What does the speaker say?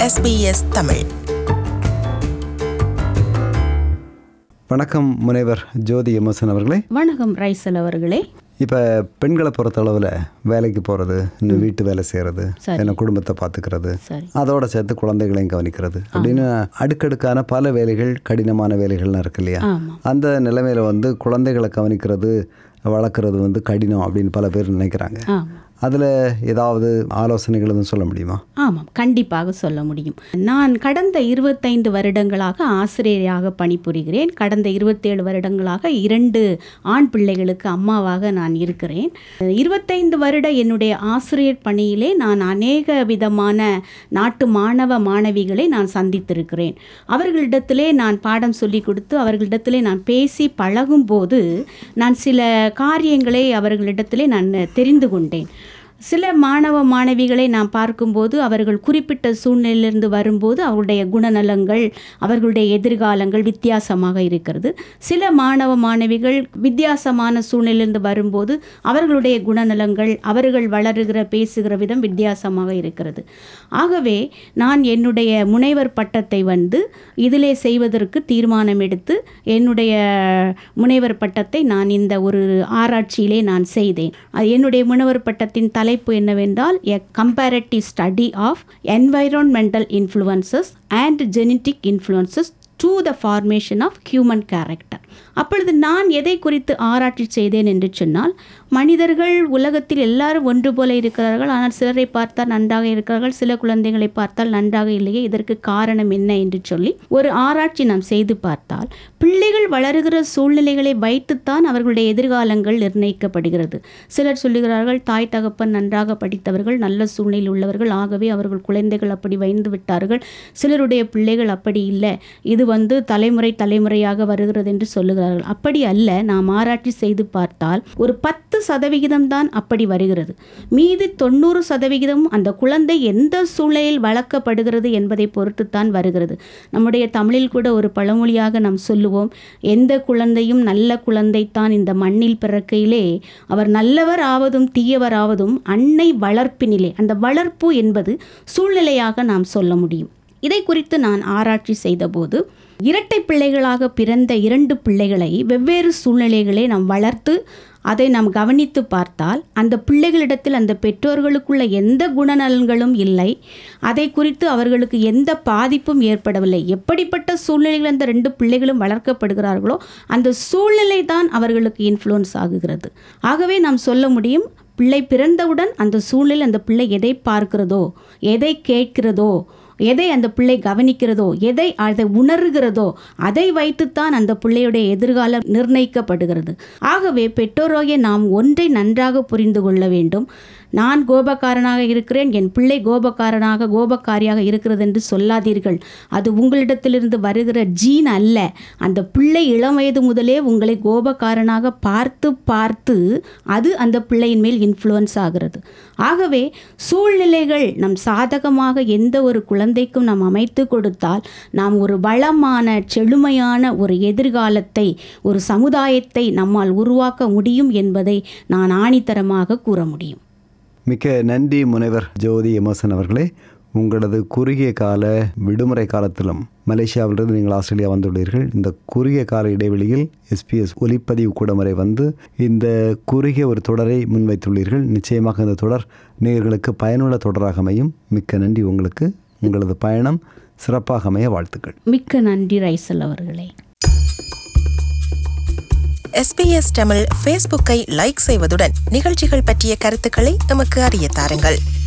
SBS Tamil வணக்கம் முனைவர் ஜோதி emotion அவர்களே வணக்கம் ரைசல் அவர்களே இப்போ பெண்களை பொறுத்தளவில் வேலைக்கு போகிறது இன்னும் வீட்டு வேலை செய்கிறது சரி. என்ன குடும்பத்தை பார்த்துக்கிறது சரி அதோட சேர்த்து குழந்தைகளையும் கவனிக்கிறது அப்படின்னு அடுக்கடுக்கான பல வேலைகள் கடினமான வேலைகள்லாம் இருக்கு இல்லையா ஆமாம் அந்த நிலைமையில வந்து குழந்தைகளை கவனிக்கிறது வளர்க்குறது வந்து கடினம் அப்படின்னு பல பேர் நினைக்கிறாங்க ஆமாம் அதில் ஏதாவது ஆலோசனைகள் எதுவும் சொல்ல முடியுமா ஆமாம் கண்டிப்பாக சொல்ல முடியும் நான் கடந்த இருபத்தைந்து வருடங்களாக ஆசிரியராக பணிபுரிகிறேன் கடந்த இருபத்தேழு வருடங்களாக இரண்டு ஆண் பிள்ளைகளுக்கு அம்மாவாக நான் இருக்கிறேன் இருபத்தைந்து வருட என்னுடைய ஆசிரியர் பணியிலே நான் அநேக விதமான நாட்டு மாணவ மாணவிகளை நான் சந்தித்திருக்கிறேன் அவர்களிடத்திலே நான் பாடம் சொல்லி கொடுத்து அவர்களிடத்திலே நான் பேசி பழகும்போது நான் சில காரியங்களை அவர்களிடத்திலே நான் தெரிந்து கொண்டேன் சில மாணவ மாணவிகளை நான் பார்க்கும்போது அவர்கள் குறிப்பிட்ட சூழ்நிலையிலிருந்து வரும்போது அவருடைய குணநலங்கள் அவர்களுடைய எதிர்காலங்கள் வித்தியாசமாக இருக்கிறது சில மாணவ மாணவிகள் வித்தியாசமான சூழ்நிலையிலிருந்து வரும்போது அவர்களுடைய குணநலங்கள் அவர்கள் வளருகிற பேசுகிற விதம் வித்தியாசமாக இருக்கிறது ஆகவே நான் என்னுடைய முனைவர் பட்டத்தை வந்து இதிலே செய்வதற்கு தீர்மானம் எடுத்து என்னுடைய முனைவர் பட்டத்தை நான் இந்த ஒரு ஆராய்ச்சியிலே நான் செய்தேன் அது என்னுடைய முனைவர் பட்டத்தின் தலைப்பு என்னவென்றால் a comparative study of environmental influences and genetic influences to the formation of human character அப்பொழுது நான் எதை குறித்து ஆராய்ச்சி செய்தேன் என்று சொன்னால் மனிதர்கள் உலகத்தில் எல்லாரும் ஒன்று போல இருக்கிறார்கள் ஆனால் சிலரை பார்த்தால் நன்றாக இருக்கிறார்கள் சில குழந்தைகளை பார்த்தால் நன்றாக இல்லையே இதற்கு காரணம் என்ன என்று சொல்லி ஒரு ஆராய்ச்சி நாம் செய்து பார்த்தால் பிள்ளைகள் வளருகிற சூழ்நிலைகளை வைத்துத்தான் அவர்களுடைய எதிர்காலங்கள் நிர்ணயிக்கப்படுகிறது சிலர் சொல்லுகிறார்கள் தாய் தகப்பன் நன்றாக படித்தவர்கள் நல்ல சூழ்நிலையில் உள்ளவர்கள் ஆகவே அவர்கள் குழந்தைகள் அப்படி வைந்து விட்டார்கள் சிலருடைய பிள்ளைகள் அப்படி இல்லை இது வந்து தலைமுறை தலைமுறையாக வருகிறது என்று சொல்லுகிறார்கள் அப்படி அல்ல நாம் ஆராய்ச்சி செய்து பார்த்தால் ஒரு பத்து சதவிகிதம் தான் அப்படி வருகிறது மீதி தொண்ணூறு சதவிகிதம் அந்த குழந்தை எந்த சூழ்நிலையில் வளர்க்கப்படுகிறது என்பதை பொறுத்துத்தான் வருகிறது நம்முடைய தமிழில் கூட ஒரு பழமொழியாக நாம் சொல்லுவோம் எந்த குழந்தையும் நல்ல குழந்தைத்தான் இந்த மண்ணில் பிறக்கையிலே அவர் நல்லவர் ஆவதும் தீயவர் ஆவதும் அன்னை வளர்ப்பினிலே அந்த வளர்ப்பு என்பது சூழ்நிலையாக நாம் சொல்ல முடியும் இதை குறித்து நான் ஆராய்ச்சி செய்தபோது இரட்டை பிள்ளைகளாக பிறந்த இரண்டு பிள்ளைகளை வெவ்வேறு சூழ்நிலைகளை நாம் வளர்த்து அதை நாம் கவனித்து பார்த்தால் அந்த பிள்ளைகளிடத்தில் அந்த பெற்றோர்களுக்குள்ள எந்த குணநலன்களும் இல்லை அதை குறித்து அவர்களுக்கு எந்த பாதிப்பும் ஏற்படவில்லை எப்படிப்பட்ட சூழ்நிலைகள் அந்த ரெண்டு பிள்ளைகளும் வளர்க்கப்படுகிறார்களோ அந்த சூழ்நிலை தான் அவர்களுக்கு இன்ஃப்ளூயன்ஸ் ஆகுகிறது ஆகவே நாம் சொல்ல முடியும் பிள்ளை பிறந்தவுடன் அந்த சூழ்நிலை அந்த பிள்ளை எதை பார்க்கிறதோ எதை கேட்கிறதோ எதை அந்த பிள்ளை கவனிக்கிறதோ எதை அதை உணர்கிறதோ அதை வைத்துத்தான் அந்த பிள்ளையுடைய எதிர்காலம் நிர்ணயிக்கப்படுகிறது ஆகவே பெற்றோராகிய நாம் ஒன்றை நன்றாக புரிந்து கொள்ள வேண்டும் நான் கோபக்காரனாக இருக்கிறேன் என் பிள்ளை கோபக்காரனாக கோபக்காரியாக இருக்கிறது என்று சொல்லாதீர்கள் அது உங்களிடத்திலிருந்து வருகிற ஜீன் அல்ல அந்த பிள்ளை இளம் வயது முதலே உங்களை கோபக்காரனாக பார்த்து பார்த்து அது அந்த பிள்ளையின் மேல் இன்ஃப்ளூயன்ஸ் ஆகிறது ஆகவே சூழ்நிலைகள் நம் சாதகமாக எந்த ஒரு குழந்தைக்கும் நாம் அமைத்து கொடுத்தால் நாம் ஒரு வளமான செழுமையான ஒரு எதிர்காலத்தை ஒரு சமுதாயத்தை நம்மால் உருவாக்க முடியும் என்பதை நான் ஆணித்தரமாக கூற முடியும் மிக்க நன்றி முனைவர் ஜோதி எமோசன் அவர்களே உங்களது குறுகிய கால விடுமுறை காலத்திலும் மலேசியாவிலிருந்து நீங்கள் ஆஸ்திரேலியா வந்துள்ளீர்கள் இந்த குறுகிய கால இடைவெளியில் எஸ்பிஎஸ் ஒலிப்பதிவு கூடமுறை வந்து இந்த குறுகிய ஒரு தொடரை முன்வைத்துள்ளீர்கள் நிச்சயமாக இந்த தொடர் நேயர்களுக்கு பயனுள்ள தொடராக அமையும் மிக்க நன்றி உங்களுக்கு உங்களது பயணம் சிறப்பாக அமைய வாழ்த்துக்கள் மிக்க நன்றி ரைசல் அவர்களே எஸ்பிஎஸ் தமிழ் ஃபேஸ்புக்கை லைக் செய்வதுடன் நிகழ்ச்சிகள் பற்றிய கருத்துக்களை எமக்கு அறிய தாருங்கள்